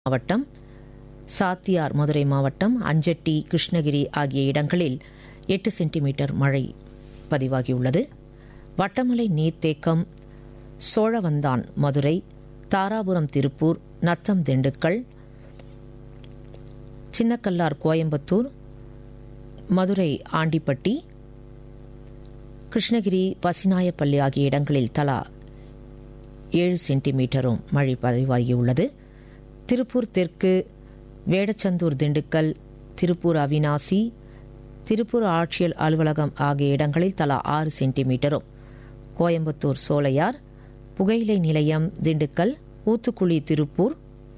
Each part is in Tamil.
மாவட்டம் சாத்தியார் மதுரை மாவட்டம் அஞ்சட்டி கிருஷ்ணகிரி ஆகிய இடங்களில் எட்டு சென்டிமீட்டர் மழை பதிவாகியுள்ளது வட்டமலை நீர்த்தேக்கம் சோழவந்தான் மதுரை தாராபுரம் திருப்பூர் நத்தம் திண்டுக்கல் சின்னக்கல்லார் கோயம்புத்தூர் மதுரை ஆண்டிப்பட்டி கிருஷ்ணகிரி பசிநாயப்பள்ளி ஆகிய இடங்களில் தலா ஏழு சென்டிமீட்டரும் மழை பதிவாகியுள்ளது திருப்பூர் தெற்கு வேடச்சந்தூர் திண்டுக்கல் திருப்பூர் அவினாசி திருப்பூர் ஆட்சியர் அலுவலகம் ஆகிய இடங்களில் தலா ஆறு சென்டிமீட்டரும் கோயம்புத்தூர் சோலையார் புகையிலை நிலையம் திண்டுக்கல் ஊத்துக்குழி திருப்பூர்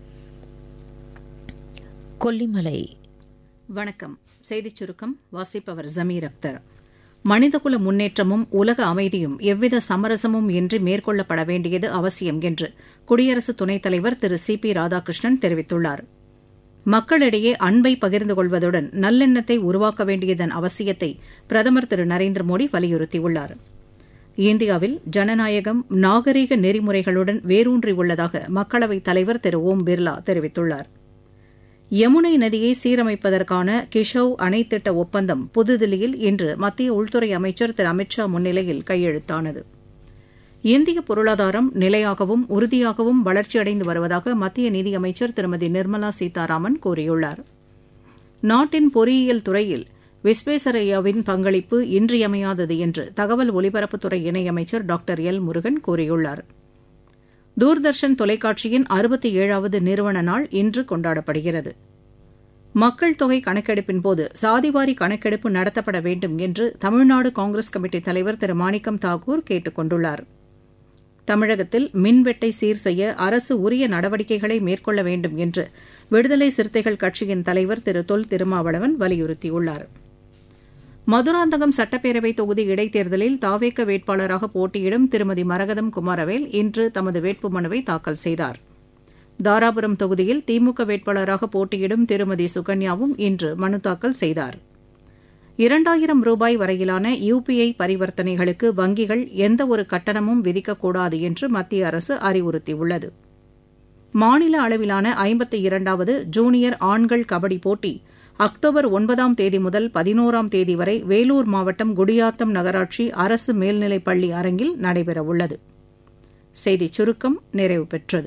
கொல்லிமலை வணக்கம் செய்திச் சுருக்கம் வாசிப்பவர் ஜமீர் அக்தர் மனிதகுல முன்னேற்றமும் உலக அமைதியும் எவ்வித சமரசமும் இன்றி மேற்கொள்ளப்பட வேண்டியது அவசியம் என்று குடியரசு துணைத் தலைவர் திரு சி பி ராதாகிருஷ்ணன் தெரிவித்துள்ளார் மக்களிடையே அன்பை பகிர்ந்து கொள்வதுடன் நல்லெண்ணத்தை உருவாக்க வேண்டியதன் அவசியத்தை பிரதமர் திரு நரேந்திர மோடி வலியுறுத்தியுள்ளார் இந்தியாவில் ஜனநாயகம் நாகரீக நெறிமுறைகளுடன் வேரூன்றியுள்ளதாக மக்களவைத் தலைவர் திரு ஓம் பிர்லா தெரிவித்துள்ளாா் யமுனை நதியை சீரமைப்பதற்கான கிஷவ் அணை திட்ட ஒப்பந்தம் புதுதில்லியில் இன்று மத்திய உள்துறை அமைச்சர் திரு அமித் ஷா முன்னிலையில் கையெழுத்தானது இந்திய பொருளாதாரம் நிலையாகவும் உறுதியாகவும் வளர்ச்சியடைந்து வருவதாக மத்திய நிதியமைச்சர் திருமதி நிர்மலா சீதாராமன் கூறியுள்ளார் நாட்டின் பொறியியல் துறையில் விஸ்வேஸ்வரய்யாவின் பங்களிப்பு இன்றியமையாதது என்று தகவல் ஒலிபரப்புத்துறை இணையமைச்சர் டாக்டர் எல் முருகன் கூறியுள்ளாா் தூர்தர்ஷன் தொலைக்காட்சியின் அறுபத்தி ஏழாவது நிறுவன நாள் இன்று கொண்டாடப்படுகிறது மக்கள் தொகை கணக்கெடுப்பின்போது சாதிவாரி கணக்கெடுப்பு நடத்தப்பட வேண்டும் என்று தமிழ்நாடு காங்கிரஸ் கமிட்டி தலைவர் திரு மாணிக்கம் தாக்கூர் கேட்டுக் கொண்டுள்ளார் தமிழகத்தில் மின்வெட்டை சீர் செய்ய அரசு உரிய நடவடிக்கைகளை மேற்கொள்ள வேண்டும் என்று விடுதலை சிறுத்தைகள் கட்சியின் தலைவர் திரு தொல் திருமாவளவன் வலியுறுத்தியுள்ளாா் மதுராந்தகம் சட்டப்பேரவை தொகுதி இடைத்தேர்தலில் தாவேக்க வேட்பாளராக போட்டியிடும் திருமதி மரகதம் குமாரவேல் இன்று தமது வேட்புமனுவை தாக்கல் செய்தார் தாராபுரம் தொகுதியில் திமுக வேட்பாளராக போட்டியிடும் திருமதி சுகன்யாவும் இன்று மனு தாக்கல் செய்தார் இரண்டாயிரம் ரூபாய் வரையிலான யுபிஐ பரிவர்த்தனைகளுக்கு வங்கிகள் எந்தவொரு கட்டணமும் விதிக்கக்கூடாது என்று மத்திய அரசு அறிவுறுத்தியுள்ளது மாநில அளவிலான ஐம்பத்தி இரண்டாவது ஜூனியர் ஆண்கள் கபடி போட்டி அக்டோபர் ஒன்பதாம் தேதி முதல் பதினோராம் தேதி வரை வேலூர் மாவட்டம் குடியாத்தம் நகராட்சி அரசு மேல்நிலைப் பள்ளி அரங்கில் நடைபெறவுள்ளது செய்திச் சுருக்கம் நிறைவு பெற்றது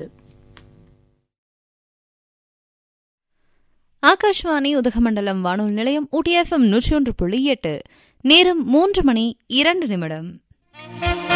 ஆகாஷ்வாணி உதகமண்டலம் வானொலி நிலையம் ஊட்டி எஃப்எம் நூற்றி ஒன்று புள்ளி எட்டு நேரம் மூன்று மணி இரண்டு நிமிடம்